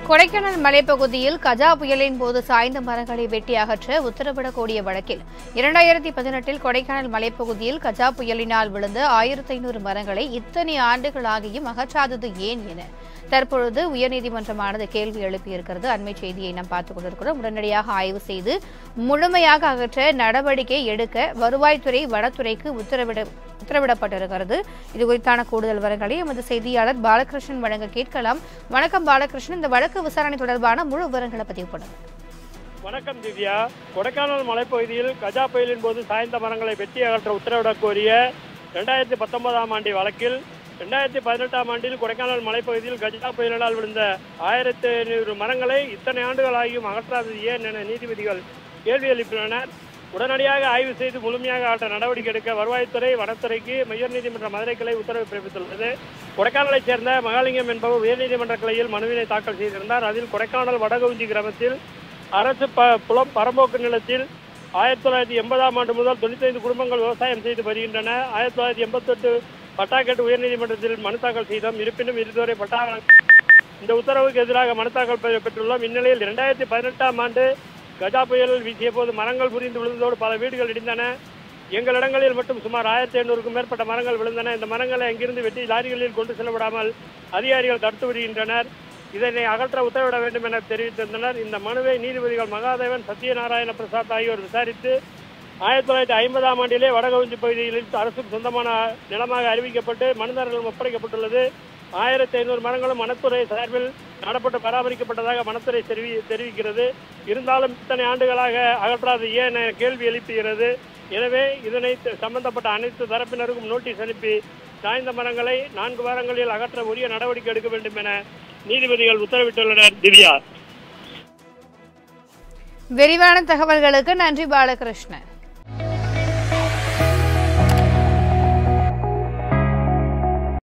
கொடைக்கானல் மலைப்பகுதியில் கஜா புயலின் போது சாய்ந்த மரங்களை வெட்டி அகற்ற உத்தரவிடக்கூடிய வழக்கில் இரண்டாயிரத்தி பதினெட்டில் கொடைக்கானல் மலைப்பகுதியில் கஜா புயலினால் விழுந்த ஆயிரத்தி ஐநூறு மரங்களை இத்தனை ஆண்டுகளாகியும் அகற்றாதது ஏன் என தற்பொழுது உயர்நீதிமன்றமானது கேள்வி எழுப்பியிருக்கிறது அண்மை செய்தியை நாம் பார்த்துக் கொண்டிருக்கிறோம் உடனடியாக ஆய்வு செய்து முழுமையாக அகற்ற நடவடிக்கை எடுக்க வருவாய்த்துறை வனத்துறைக்கு உத்தரவிட உத்தரவிடப்பட்டிருக்கிறது இது குறித்தான கூடுதல் விவரங்களை எமது செய்தியாளர் பாலகிருஷ்ணன் வழங்க கேட்கலாம் வணக்கம் பாலகிருஷ்ணன் இந்த வழக்கு விசாரணை தொடர்பான முழு விவரங்களை பதிவு பண்ணுங்க வணக்கம் திவ்யா கொடைக்கானல் மலைப்பகுதியில் கஜா புயலின் போது சாய்ந்த மரங்களை வெட்டி அகற்ற உத்தரவிடக் கோரிய ரெண்டாயிரத்தி பத்தொன்பதாம் ஆண்டு வழக்கில் ரெண்டாயிரத்தி பதினெட்டாம் ஆண்டில் கொடைக்கானல் மலைப்பகுதியில் கஜா புயலினால் விழுந்த ஆயிரத்தி ஐநூறு மரங்களை இத்தனை ஆண்டுகள் ஆகியும் அகற்றாதது ஏன் என நீதிபதிகள் கேள்வி எழுப்பினர் உடனடியாக ஆய்வு செய்து முழுமையாக அகற்ற நடவடிக்கை எடுக்க வருவாய்த்துறை வனத்துறைக்கு உயர்நீதிமன்ற மதுரை கிளை உத்தரவு பிறப்பித்துள்ளது கொடைக்கானலைச் சேர்ந்த மகாலிங்கம் என்பவர் உயர்நீதிமன்ற கிளையில் மனுவினை தாக்கல் செய்திருந்தார் அதில் கொடைக்கானல் வடகவுஞ்சி கிராமத்தில் அரசு ப புலம் பரம்போக்கு நிலத்தில் ஆயிரத்தி தொள்ளாயிரத்தி எண்பதாம் ஆண்டு முதல் தொண்ணூத்தைந்து குடும்பங்கள் விவசாயம் செய்து வருகின்றன ஆயிரத்தி தொள்ளாயிரத்தி எண்பத்தெட்டு பட்டா கேட்டு உயர்நீதிமன்றத்தில் மனு தாக்கல் செய்தோம் இருப்பினும் இதுவரை பட்டா இந்த உத்தரவுக்கு எதிராக மனு தாக்கல் பெ- பெற்றுள்ளோம் இந்நிலையில் இரண்டாயிரத்தி பதினெட்டாம் ஆண்டு கஜா புயலில் வீசிய போது மரங்கள் முறிந்து விழுந்ததோடு பல வீடுகள் இடிந்தன எங்கள் இடங்களில் மட்டும் சுமார் ஆயிரத்தி ஐநூறுக்கும் மேற்பட்ட மரங்கள் விழுந்தன இந்த மரங்களை அங்கிருந்து வெட்டி லாரிகளில் கொண்டு செல்லவிடாமல் அதிகாரிகள் தடுத்து வருகின்றனர் இதனை அகற்ற உத்தரவிட வேண்டும் என தெரிவித்திருந்தனர் இந்த மனுவை நீதிபதிகள் மகாதேவன் சத்யநாராயண பிரசாத் ஆகியோர் விசாரித்து ஆயிரத்தி தொள்ளாயிரத்தி ஐம்பதாம் ஆண்டிலே வடகவுஞ்சி பகுதியில் அரசுக்கு சொந்தமான நிலமாக அறிவிக்கப்பட்டு மனுதாரர்கள் ஒப்படைக்கப்பட்டுள்ளது ஆயிரத்தி ஐநூறு மரங்களும் வனத்துறை சார்பில் நடப்பட்டு பராமரிக்கப்பட்டதாக வனத்துறை தெரிவி தெரிவிக்கிறது இருந்தாலும் இத்தனை ஆண்டுகளாக அகற்றாது ஏன் என கேள்வி எழுப்புகிறது எனவே இதனை த- சம்பந்தப்பட்ட அனைத்து தரப்பினருக்கும் நோட்டீஸ் அனுப்பி சாய்ந்த மரங்களை நான்கு வாரங்களில் அகற்ற உரிய நடவடிக்கை எடுக்க வேண்டும் என நீதிபதிகள் உத்தரவிட்டுள்ளனர் திவ்யா விரிவான தகவல்களுக்கு நன்றி பாலகிருஷ்ணன்